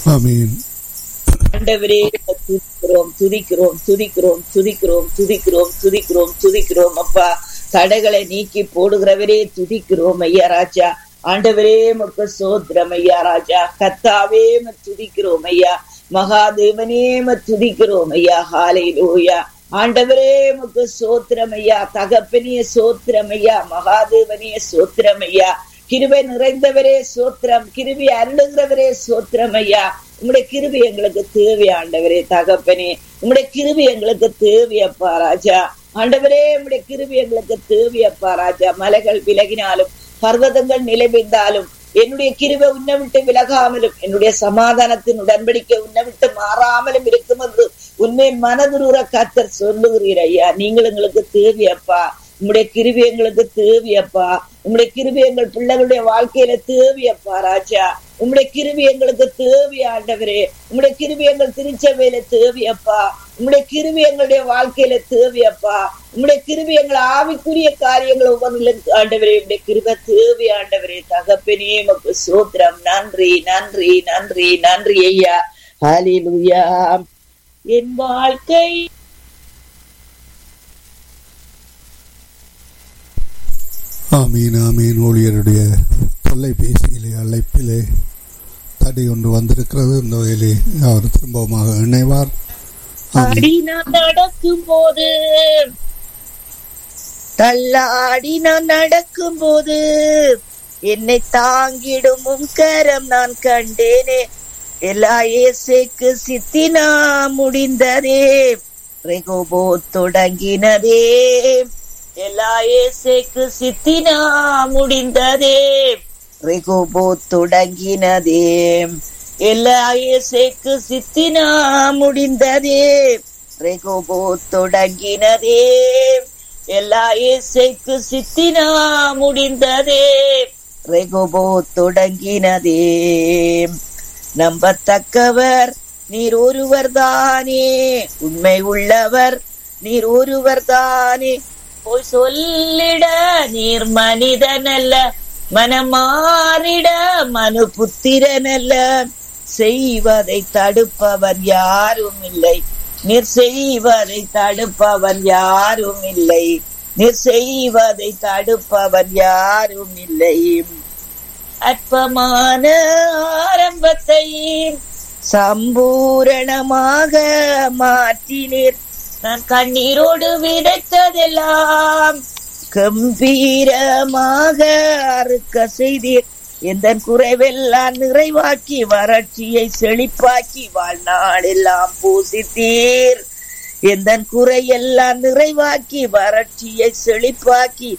ஆமீன் ஆண்டவரே துதிக்கிறோம் துதிக்கிறோம் துதிக்கிறோம் துதிக்கிறோம் துதிக்கிறோம் துதிக்கிறோம் துதிக்கிறோம் அப்பா தடைகளை நீக்கி போடுகிறவரே துதிக்கிறோம் ஐயா ராஜா ஆண்டவரே மக்கு சோத்திரம் ஐயா ராஜா கத்தாவே ம துதிக்கிறோம் ஐயா மகாதேவனே ம துதிக்கிறோம் ஐயா ஹாலை லோயா ஆண்டவரே மக்கு சோத்திரம் ஐயா தகப்பனிய சோத்திரம் ஐயா மகாதேவனிய சோத்திரம் ஐயா கிருபை நிறைந்தவரே சோத்திரம் கிருபி அருளுகிறவரே சோத்திரம் ஐயா உங்களுடைய கிருபி எங்களுக்கு தேவை ஆண்டவரே தகப்பனே உங்களுடைய கிருபி எங்களுக்கு தேவையப்பா ராஜா ஆண்டவரே உங்களுடைய கிருபி எங்களுக்கு தேவையப்பா ராஜா மலைகள் விலகினாலும் பர்வதங்கள் நிலைபிந்தாலும் என்னுடைய கிருபை உன்னை விட்டு விலகாமலும் என்னுடைய சமாதானத்தின் உடன்படிக்கை உன்னை விட்டு மாறாமலும் இருக்கும் என்று உண்மை மனதுருற கத்தர் சொல்லுகிறீர் ஐயா நீங்கள் எங்களுக்கு தேவையப்பா உங்களுடைய கிருபி எங்களுக்கு தேவையப்பா உங்களுடைய கிருபி எங்கள் பிள்ளைகளுடைய வாழ்க்கையில தேவையப்பா ராஜா உங்களுடைய கிருபி எங்களுக்கு தேவை ஆண்டவரே உங்களுடைய கிருபி எங்கள் திருச்சபையில தேவையப்பா உங்களுடைய கிருபி எங்களுடைய வாழ்க்கையில தேவையப்பா உங்களுடைய கிருபி எங்கள் ஆவிக்குரிய காரியங்கள் ஒவ்வொன்றிலும் ஆண்டவரே உங்களுடைய கிருப தேவை ஆண்டவரே தகப்பனே மக்கு சோத்திரம் நன்றி நன்றி நன்றி நன்றி ஐயா ஹalleluya என் வாழ்க்கை ஆமீன் ஆமீன் ஊழியருடைய தொலைபேசியிலே அழைப்பிலே தடை ஒன்று வந்திருக்கிறது இந்த வகையிலே அவர் திரும்பமாக இணைவார் ஆமீன் அடி நான் நடக்கும் போது தள்ளாடி நான் நடக்கும் போது என்னை தாங்கிடும் உம் கரம் நான் கண்டேனே எல்லா இயேசுக்கு சித்தினா முடிந்ததே ரெகோபோ தொடங்கினதே எல்லா இயேசுக்கு சித்தினா முடிந்ததே ரெகோபோ தொடங்கினதே எல்லா இயேசுக்கு சித்தினா முடிந்ததே ரெகோபோ தொடங்கினதே எல்லா இயேசுக்கு சித்தினா முடிந்ததே ரெகோபோ தொடங்கினதே நம்பத்தக்கவர் நீர் ஒருவர் தானே உண்மை உள்ளவர் நீர் ஒருவர் தானே போய் சொல்லிட நீர் மனிதனல்ல மனமாறிட மனு புத்திரனல்ல செய்வதை தடுப்பவர் யாரும் இல்லை நீர் செய்வதை தடுப்பவர் யாரும் இல்லை நீர் செய்வதை தடுப்பவர் யாரும் இல்லை அற்பமான ஆரம்பத்தை சம்பூரணமாக மாற்றினீர் நான் கண்ணீரோடு விதைத்ததெல்லாம் கம்பீரமாக அறுக்க செய்தீர் எந்த குறைவெல்லாம் நிறைவாக்கி வறட்சியை செழிப்பாக்கி வாழ்நாளெல்லாம் பூசித்தீர் எந்த குறையெல்லாம் நிறைவாக்கி வறட்சியை செழிப்பாக்கி